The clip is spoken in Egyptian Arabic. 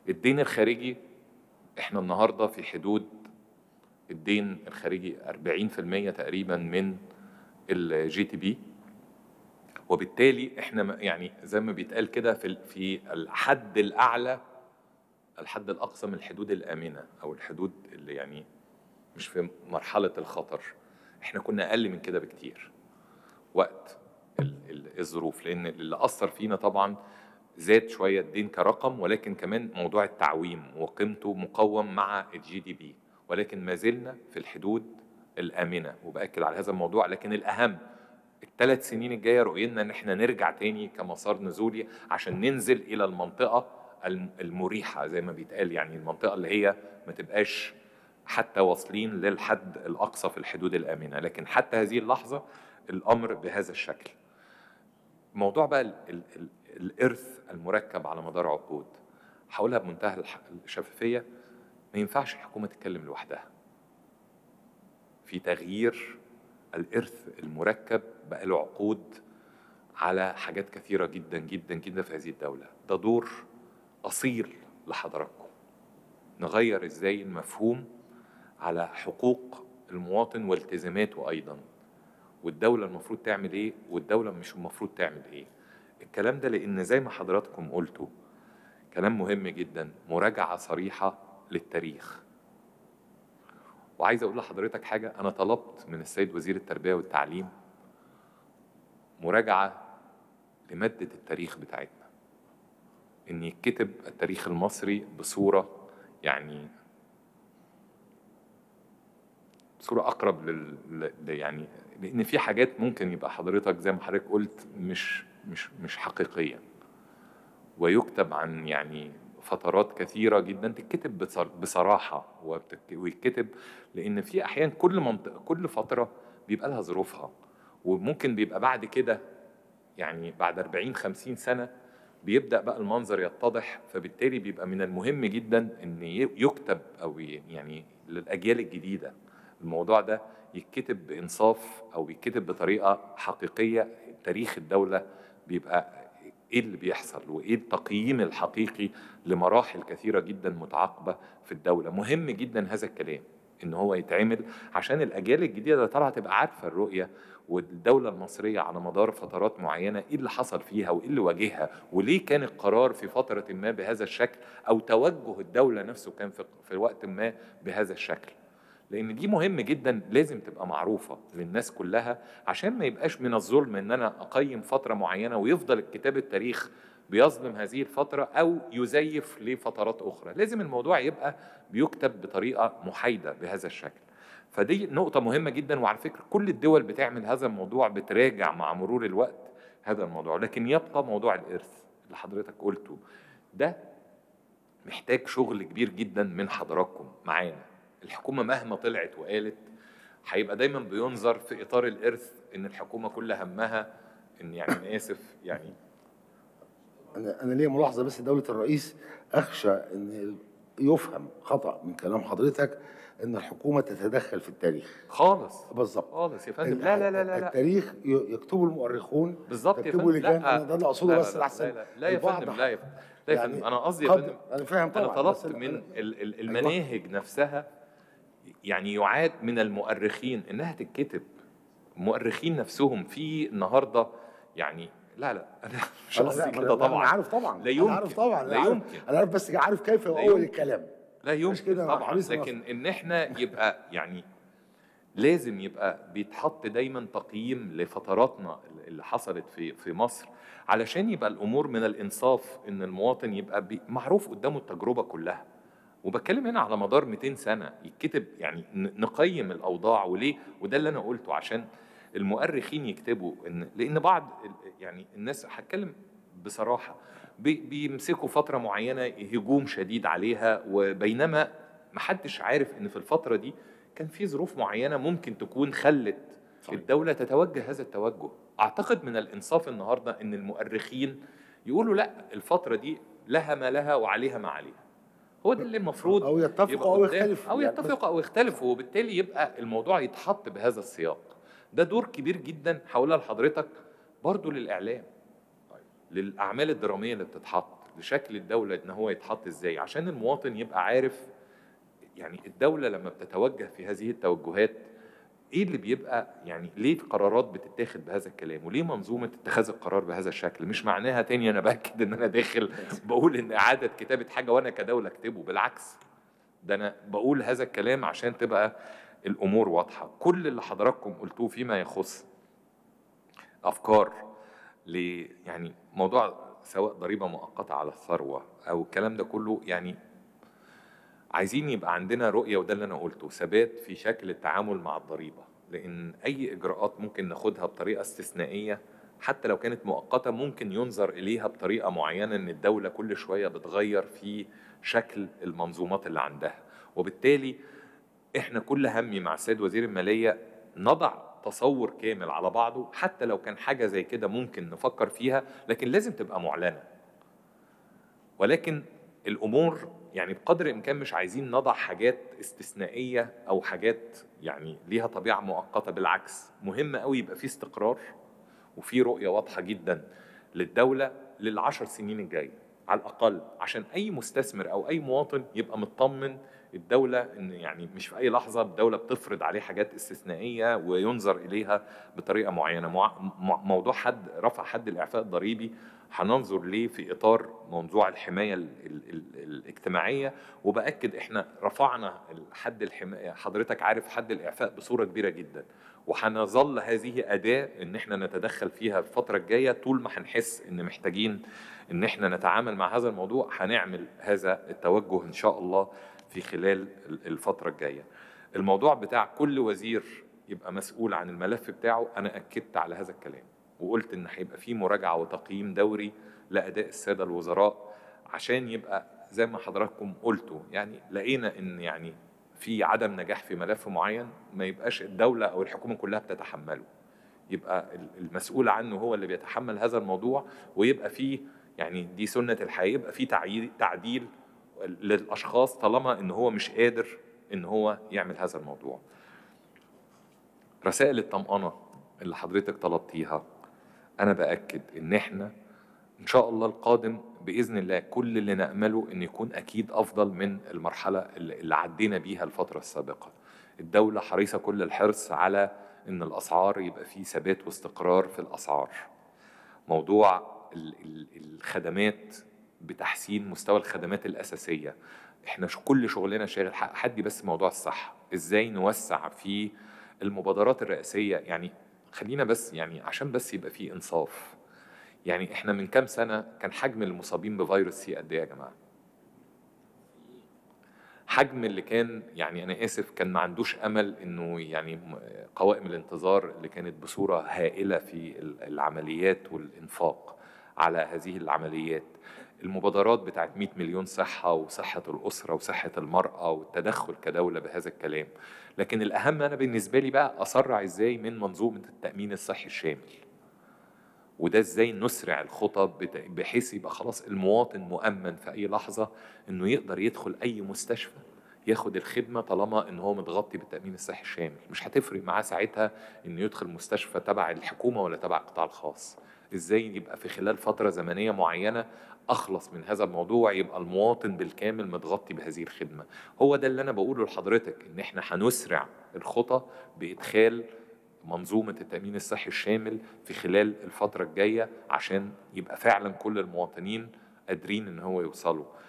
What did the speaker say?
الدين الخارجي احنا النهارده في حدود الدين الخارجي 40% تقريبا من الجي تي بي وبالتالي احنا م- يعني زي ما بيتقال كده في ال- في الحد الاعلى الحد الاقصى من الحدود الامنه او الحدود اللي يعني مش في مرحله الخطر احنا كنا اقل من كده بكتير وقت ال- ال- الظروف لان اللي اثر فينا طبعا زاد شويه الدين كرقم ولكن كمان موضوع التعويم وقيمته مقوم مع الجي دي بي ولكن ما زلنا في الحدود الامنه وباكد على هذا الموضوع لكن الاهم الثلاث سنين الجايه رؤيتنا ان احنا نرجع تاني كمسار نزولي عشان ننزل الى المنطقه الم- المريحه زي ما بيتقال يعني المنطقه اللي هي ما تبقاش حتى واصلين للحد الاقصى في الحدود الامنه لكن حتى هذه اللحظه الامر بهذا الشكل موضوع بقى ال ال ال الارث المركب على مدار عقود هقولها بمنتهى الح- الشفافيه ما ينفعش الحكومه تتكلم لوحدها في تغيير الارث المركب بقى له عقود على حاجات كثيره جدا جدا جدا في هذه الدوله ده دور اصيل لحضراتكم نغير ازاي المفهوم على حقوق المواطن والتزاماته ايضا والدوله المفروض تعمل ايه والدوله مش المفروض تعمل ايه الكلام ده لان زي ما حضراتكم قلتوا كلام مهم جدا مراجعه صريحه للتاريخ وعايز اقول لحضرتك حاجه انا طلبت من السيد وزير التربيه والتعليم مراجعه لماده التاريخ بتاعتنا ان يتكتب التاريخ المصري بصوره يعني بصوره اقرب لل ل- يعني لان في حاجات ممكن يبقى حضرتك زي ما حضرتك قلت مش مش مش حقيقيه ويكتب عن يعني فترات كثيره جدا تتكتب بصر- بصراحه وبتك- ويتكتب لان في احيان كل منطقه كل فتره بيبقى لها ظروفها وممكن بيبقى بعد كده يعني بعد 40 50 سنه بيبدا بقى المنظر يتضح فبالتالي بيبقى من المهم جدا ان ي- يكتب او ي- يعني للاجيال الجديده الموضوع ده يتكتب بانصاف او يتكتب بطريقه حقيقيه تاريخ الدوله بيبقى ايه اللي بيحصل وايه التقييم الحقيقي لمراحل كثيره جدا متعاقبه في الدوله مهم جدا هذا الكلام ان هو يتعمل عشان الاجيال الجديده اللي طالعه تبقى عارفه الرؤيه والدوله المصريه على مدار فترات معينه ايه اللي حصل فيها وايه اللي واجهها وليه كان القرار في فتره ما بهذا الشكل او توجه الدوله نفسه كان في في وقت ما بهذا الشكل لان دي مهم جدا لازم تبقى معروفه للناس كلها عشان ما يبقاش من الظلم ان انا اقيم فتره معينه ويفضل الكتاب التاريخ بيظلم هذه الفتره او يزيف لفترات اخرى لازم الموضوع يبقى بيكتب بطريقه محايده بهذا الشكل فدي نقطة مهمة جدا وعلى فكرة كل الدول بتعمل هذا الموضوع بتراجع مع مرور الوقت هذا الموضوع لكن يبقى موضوع الإرث اللي حضرتك قلته ده محتاج شغل كبير جدا من حضراتكم معانا الحكومة مهما طلعت وقالت هيبقى دايما بينظر في إطار الإرث إن الحكومة كل همها إن يعني أنا آسف يعني انا انا ليا ملاحظه بس دوله الرئيس اخشى ان يفهم خطا من كلام حضرتك ان الحكومه تتدخل في التاريخ خالص بالظبط خالص يا فندم لا لا لا لا, لا. التاريخ ي- يكتبه المؤرخون بالظبط يا تكتبوا فندم لجان لا انا ده اللي اقصده لا لا بس لا لحسن لا لا, لا يا البعض فندم لا يا فندم لا يا يعني فندم انا قصدي يا قد- فندم انا فاهم طبعا انا بس طلبت أنا- من ال- ال- أيوة. المناهج نفسها يعني يعاد من المؤرخين انها تتكتب المؤرخين نفسهم في النهارده يعني لا لا انا مش أنا- لا، قصدي ما أنا- كده لا، طبعا انا عارف طبعا لا انا عارف يمكن. طبعا لا أنا عارف- يمكن. انا عارف بس عارف كيف لا اول يمكن. الكلام لا يمكن كده أنا طبعا حريص لكن ان احنا يبقى يعني لازم يبقى بيتحط دايما تقييم لفتراتنا اللي حصلت في في مصر علشان يبقى الامور من الانصاف ان المواطن يبقى بي- معروف قدامه التجربه كلها وبتكلم هنا على مدار 200 سنه يتكتب يعني ن- نقيم الاوضاع وليه وده اللي انا قلته عشان المؤرخين يكتبوا ان لان بعض ال- يعني الناس هتكلم بصراحه بي- بيمسكوا فتره معينه هجوم شديد عليها وبينما محدش عارف ان في الفتره دي كان في ظروف معينه ممكن تكون خلت صحيح. الدوله تتوجه هذا التوجه اعتقد من الانصاف النهارده ان المؤرخين يقولوا لا الفتره دي لها ما لها وعليها ما عليها هو ده اللي المفروض او يبقى يتفقوا او قدام- يختلفوا او يعني بس- يتفقوا او يختلفوا وبالتالي يبقى الموضوع يتحط بهذا السياق ده دور كبير جدا هقولها لحضرتك برضو للاعلام للاعمال الدراميه اللي بتتحط لشكل الدوله ان هو يتحط ازاي عشان المواطن يبقى عارف يعني الدوله لما بتتوجه في هذه التوجهات ايه اللي بيبقى يعني ليه قرارات بتتاخد بهذا الكلام وليه منظومه اتخاذ القرار بهذا الشكل مش معناها تاني انا باكد ان انا داخل بقول ان اعاده كتابه حاجه وانا كدوله اكتبه بالعكس ده انا بقول هذا الكلام عشان تبقى الامور واضحه كل اللي حضراتكم قلتوه فيما يخص افكار ل يعني موضوع سواء ضريبه مؤقته على الثروه او الكلام ده كله يعني عايزين يبقى عندنا رؤيه وده اللي انا قلته ثبات في شكل التعامل مع الضريبه لان اي اجراءات ممكن ناخدها بطريقه استثنائيه حتى لو كانت مؤقته ممكن ينظر اليها بطريقه معينه ان الدوله كل شويه بتغير في شكل المنظومات اللي عندها وبالتالي احنا كل همي مع السيد وزير الماليه نضع تصور كامل على بعضه حتى لو كان حاجه زي كده ممكن نفكر فيها لكن لازم تبقى معلنه ولكن الامور يعني بقدر الامكان مش عايزين نضع حاجات استثنائيه او حاجات يعني ليها طبيعه مؤقته بالعكس مهم قوي يبقى في استقرار وفي رؤيه واضحه جدا للدوله للعشر سنين الجايه على الاقل عشان اي مستثمر او اي مواطن يبقى مطمن الدولة إن يعني مش في أي لحظة الدولة بتفرض عليه حاجات استثنائية وينظر إليها بطريقة معينة موضوع حد رفع حد الإعفاء الضريبي هننظر ليه في إطار موضوع الحماية ال ال ال الاجتماعية وبأكد إحنا رفعنا حد الحماية حضرتك عارف حد الإعفاء بصورة كبيرة جدا وهنظل هذه أداة إن إحنا نتدخل فيها الفترة الجاية طول ما هنحس إن محتاجين إن إحنا نتعامل مع هذا الموضوع هنعمل هذا التوجه إن شاء الله في خلال الفترة الجاية الموضوع بتاع كل وزير يبقى مسؤول عن الملف بتاعه أنا أكدت على هذا الكلام وقلت إن هيبقى في مراجعة وتقييم دوري لأداء السادة الوزراء عشان يبقى زي ما حضراتكم قلتوا يعني لقينا إن يعني في عدم نجاح في ملف معين ما يبقاش الدولة أو الحكومة كلها بتتحمله يبقى المسؤول عنه هو اللي بيتحمل هذا الموضوع ويبقى فيه يعني دي سنة الحياة يبقى في تعديل للاشخاص طالما ان هو مش قادر ان هو يعمل هذا الموضوع رسائل الطمأنة اللي حضرتك طلبتيها انا باكد ان احنا ان شاء الله القادم باذن الله كل اللي نامله ان يكون اكيد افضل من المرحله اللي عدينا بيها الفتره السابقه الدوله حريصه كل الحرص على ان الاسعار يبقى فيه ثبات واستقرار في الاسعار موضوع الخدمات بتحسين مستوى الخدمات الاساسيه احنا كل شغلنا شاغل حدي بس موضوع الصحه ازاي نوسع في المبادرات الرئاسيه يعني خلينا بس يعني عشان بس يبقى في انصاف يعني احنا من كام سنه كان حجم المصابين بفيروس سي قد ايه يا جماعه حجم اللي كان يعني انا اسف كان ما عندوش امل انه يعني قوائم الانتظار اللي كانت بصوره هائله في العمليات والانفاق على هذه العمليات المبادرات بتاعت 100 مليون صحة وصحة الأسرة وصحة المرأة والتدخل كدولة بهذا الكلام لكن الأهم أنا بالنسبة لي بقى أسرع إزاي من منظومة التأمين الصحي الشامل وده ازاي نسرع الخطط بحيث يبقى خلاص المواطن مؤمن في اي لحظه انه يقدر يدخل اي مستشفى ياخد الخدمه طالما ان هو متغطي بالتامين الصحي الشامل مش هتفرق معاه ساعتها انه يدخل مستشفى تبع الحكومه ولا تبع القطاع الخاص ازاي يبقى في خلال فتره زمنيه معينه اخلص من هذا الموضوع يبقى المواطن بالكامل متغطي بهذه الخدمه هو ده اللي انا بقوله لحضرتك ان احنا هنسرع الخطى بادخال منظومة التأمين الصحي الشامل في خلال الفترة الجاية عشان يبقى فعلا كل المواطنين قادرين ان هو يوصلوا